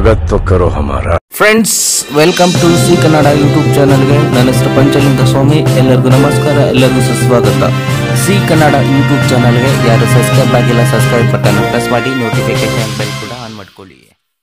स्वागत तो करो हमारा friends welcome to C Kannada YouTube ಚಾನಲ್ಗೆ ನನ್ನ ಹೆಸರು ಪಂಚಲಿಂಗ ಸ್ವಾಮಿ ಎಲ್ಲರಿಗೂ ನಮಸ್ಕಾರ ಎಲ್ಲರಿಗೂ ಸುಸ್ವಾಗತ ಸಿ ಕನ್ನಡ ಯೂಟ್ಯೂಬ್ ಚಾನಲ್ಗೆ ಯಾರು ಸಬ್ಸ್ಕ್ರೈಬ್ ಆಗಿಲ್ಲ ಸಬ್ಸ್ಕ್ರೈಬ್ ಬಟನ್ ಪ್ರೆಸ್ ಮಾಡಿ ನೋಟಿಫಿಕೇಶನ್ ಬೆಲ್ ಕೂಡ ಆನ್ ಮಾಡ್ಕೊಳ್ಳಿ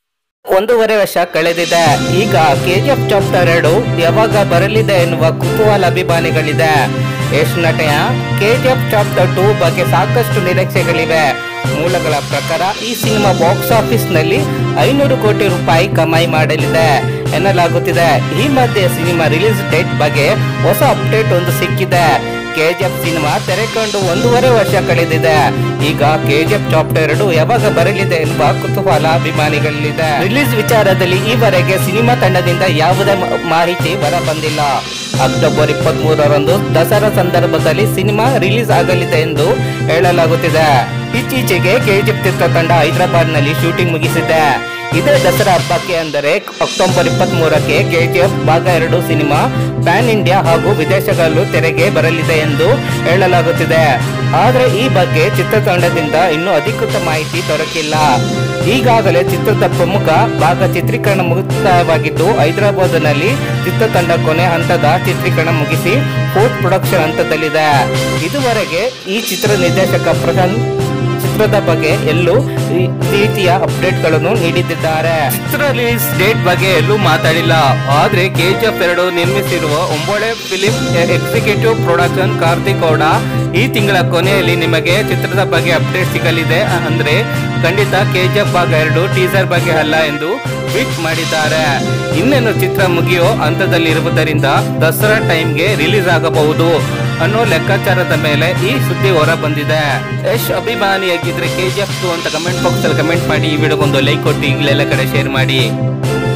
ಒಂದೂವರೆ ವರ್ಷ ಕಳೆದಿದೆ ಈಗ ಕೆಜಿಎಫ್ ಚಾಪ್ಟರ್ ಎರಡು ಯಾವಾಗ ಬರಲಿದೆ ಎನ್ನುವ ಕುತೂಹಲ ಅಭಿಮಾನಿಗಳಿದೆ ಯಶ್ ನಟೆಯ ಕೆಜಿಎಫ್ ಚಾಪ್ಟರ್ ಟೂ ಬಗ್ಗೆ ಸಾಕಷ್ಟು ನಿರೀಕ್ಷೆಗಳಿವೆ ಮೂಲಗಳ ಪ್ರಕಾರ ಈ ಸಿನಿಮಾ ಬಾಕ್ಸ್ ಆಫೀಸ್ ನಲ್ಲಿ ಐನೂರು ಕೋಟಿ ರೂಪಾಯಿ ಕಮಾಯಿ ಮಾಡಲಿದೆ ಎನ್ನಲಾಗುತ್ತಿದೆ ಈ ಮಧ್ಯೆ ಸಿನಿಮಾ ರಿಲೀಸ್ ಡೇಟ್ ಬಗ್ಗೆ ಹೊಸ ಅಪ್ಡೇಟ್ ಒಂದು ಸಿಕ್ಕಿದೆ ಕೆಜಿಎಫ್ ಸಿನಿಮಾ ತೆರೆಕೊಂಡು ಒಂದೂವರೆ ವರ್ಷ ಕಳೆದಿದೆ ಈಗ ಕೆಜಿಎಫ್ ಚಾಪ್ಟರ್ ಎರಡು ಯಾವಾಗ ಬರಲಿದೆ ಎನ್ನುವ ಕುತೂಹಲ ಅಭಿಮಾನಿಗಳಲ್ಲಿದೆ ರಿಲೀಸ್ ವಿಚಾರದಲ್ಲಿ ಈವರೆಗೆ ಸಿನಿಮಾ ತಂಡದಿಂದ ಯಾವುದೇ ಮ- ಮಾಹಿತಿ ಹೊರಬಂದಿಲ್ಲ ಅಕ್ಟೋಬರ್ ಇಪ್ಪತ್ತ್ ಮೂರರಂದು ದಸರಾ ಸಂದರ್ಭದಲ್ಲಿ ಸಿನಿಮಾ ರಿಲೀಸ್ ಆಗಲಿದೆ ಎಂದು ಹೇಳಲಾಗುತ್ತಿದೆ ಇತ್ತೀಚೆಗೆ ಕೆಜಿಎಫ್ ಚಿತ್ರತಂಡ ಹೈದರಾಬಾದ್ ನಲ್ಲಿ ಶೂಟಿಂಗ್ ಮುಗಿಸಿದೆ ಇದೇ ದಸರಾ ಹಬ್ಬಕ್ಕೆ ಅಂದರೆ ಅಕ್ಟೋಬರ್ ಇಪ್ಪತ್ತ್ ಮೂರಕ್ಕೆ ಕೆಜಿಎಫ್ ಭಾಗ ಎರಡು ಸಿನಿಮಾ ಪ್ಯಾನ್ ಇಂಡಿಯಾ ಹಾಗೂ ವಿದೇಶಗಳಲ್ಲೂ ತೆರೆಗೆ ಬರಲಿದೆ ಎಂದು ಹೇಳಲಾಗುತ್ತಿದೆ ಆದರೆ ಈ ಬಗ್ಗೆ ಚಿತ್ರತಂಡದಿಂದ ಇನ್ನೂ ಅಧಿಕೃತ ಮಾಹಿತಿ ದೊರಕಿಲ್ಲ ಈಗಾಗಲೇ ಚಿತ್ರದ ಪ್ರಮುಖ ಭಾಗ ಚಿತ್ರೀಕರಣ ಮುಕ್ತಾಯವಾಗಿದ್ದು ಹೈದರಾಬಾದ್ನಲ್ಲಿ ಚಿತ್ರತಂಡ ಕೊನೆ ಹಂತದ ಚಿತ್ರೀಕರಣ ಮುಗಿಸಿ ಪೋಸ್ಟ್ ಪ್ರೊಡಕ್ಷನ್ ಹಂತದಲ್ಲಿದೆ ಇದುವರೆಗೆ ಈ ಚಿತ್ರ ನಿರ್ದೇಶಕ ಪ್ರಶಾಂತ್ ಚಿತ್ರದ ಬಗ್ಗೆ ಎಲ್ಲೂ ಈ ರೀತಿಯ ಅಪ್ಡೇಟ್ಗಳನ್ನು ನೀಡಿದ್ದಾರೆ ಚಿತ್ರ ರಿಲೀಸ್ ಡೇಟ್ ಬಗ್ಗೆ ಎಲ್ಲೂ ಮಾತಾಡಿಲ್ಲ ಆದ್ರೆ ಕೆಜಿಎಫ್ ಎರಡು ನಿರ್ಮಿಸಿರುವ Hombale film executive production Karthik Gowda ಈ ತಿಂಗಳ ಕೊನೆಯಲ್ಲಿ ನಿಮಗೆ ಚಿತ್ರದ ಬಗ್ಗೆ ಅಪ್ಡೇಟ್ ಸಿಗಲಿದೆ ಅಂದ್ರೆ ಖಂಡಿತ ಕೆಜಿಎಫ್ ಭಾಗ ಎರಡು ಟೀಸರ್ ಬಗ್ಗೆ ಅಲ್ಲ ಎಂದು ಟ್ವೀಟ್ ಮಾಡಿದ್ದಾರೆ ಇನ್ನೇನು ಚಿತ್ರ ಮುಗಿಯೋ ಹಂತದಲ್ಲಿರುವುದರಿಂದ ದಸರಾ ಟೈಮ್ಗೆ ರಿಲೀಸ್ ಆಗಬಹುದು ಅನ್ನೋ ಲೆಕ್ಕಾಚಾರದ ಮೇಲೆ ಈ ಸುದ್ದಿ ಹೊರ ಬಂದಿದೆ ಯಶ್ ಅಭಿಮಾನಿಯಾಗಿದ್ರೆ ಕೆ ಜಿ ಎಫ್ ಅಂತ ಕಮೆಂಟ್ ಬಾಕ್ಸ್ ಅಲ್ಲಿ ಕಮೆಂಟ್ ಮಾಡಿ ಈ ವಿಡಿಯೋಗೊಂದು ಲೈಕ್ ಕೊಟ್ಟು ಈಗಲೆಲ್ಲ ಕಡೆ ಶೇರ್ ಮಾಡಿ